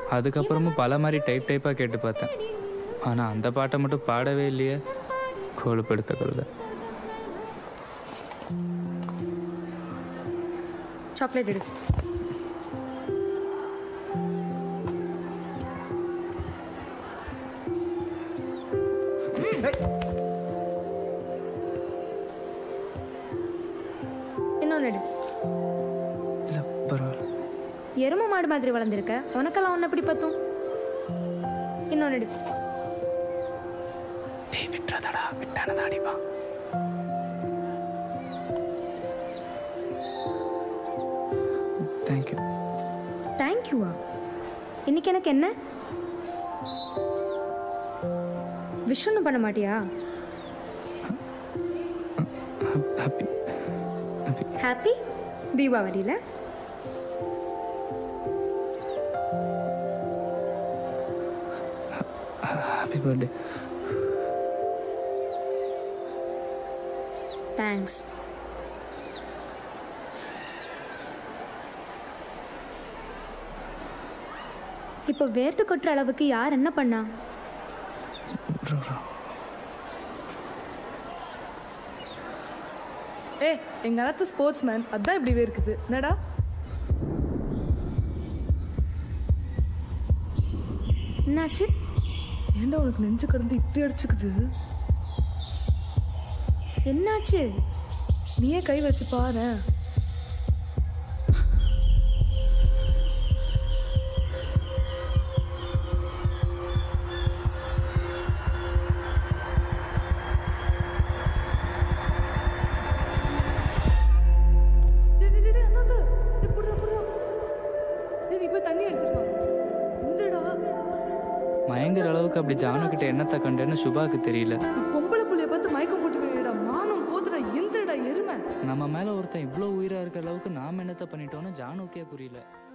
அதுக்கப்புறமும் பல மாதிரி டைப் டைப்பாக கேட்டு பார்த்தேன் ஆனால் அந்த பாட்டை மட்டும் பாடவே இல்லையே கோலுப்படுத்த கழுத சாக்லேட் எடு இன்னொன்று எடு இல்லை பரவாயில்ல எரும மாடு மாதிரி வளர்ந்துருக்க உனக்கெல்லாம் ஒன்று எப்படி பத்தும் இன்னொன்று எடு டேய் விட்டுறதடா விட்டானதா அடிப்பா தேங்க்யூ தேங்க்யூவா இன்னைக்கு எனக்கு என்ன விஷ் ஒன்றும் பண்ண மாட்டியா ஹாப்பி ஹாப்பி ஹாப்பி தீபாவளியில் ஹாப்பி பர்த்டே தேங்க்ஸ் இப்போ வேர்த்து கொட்டுற அளவுக்கு யார் என்ன பண்ணா ப்ரோ ப்ரோ ஏ எங்க அண்ணாத்த ஸ்போர்ட்ஸ் மேன் அதான் இப்படி இருக்குது என்னடா என்னாச்சு ஏன்டா உனக்கு நெஞ்சு கடந்து இப்படி அடிச்சுக்குது என்னாச்சு நீயே கை வச்சு பாரு டேய், டேய், டேய், அண்ணாத்த. டேய், புட்றா, புட்றா. டேய், நீ போய் தண்ணி எடுத்துட்டு வா இந்தடா மயங்குற அளவுக்கு அப்படி ஜானுக்கிட்ட என்னத்தை கண்டேன்னு சுபாக்கு தெரியல நீ பொம்பளை புள்ளைய பார்த்து மயக்கம் போட்டு போயிடா மானம் போதுடா எந்திரடா எருமை நம்ம மேலே ஒருத்தன் இவ்வளோ உயிராக இருக்கிற அளவுக்கு நாம் என்னத்தை பண்ணிட்டோன்னு ஜானுக்கே புரியல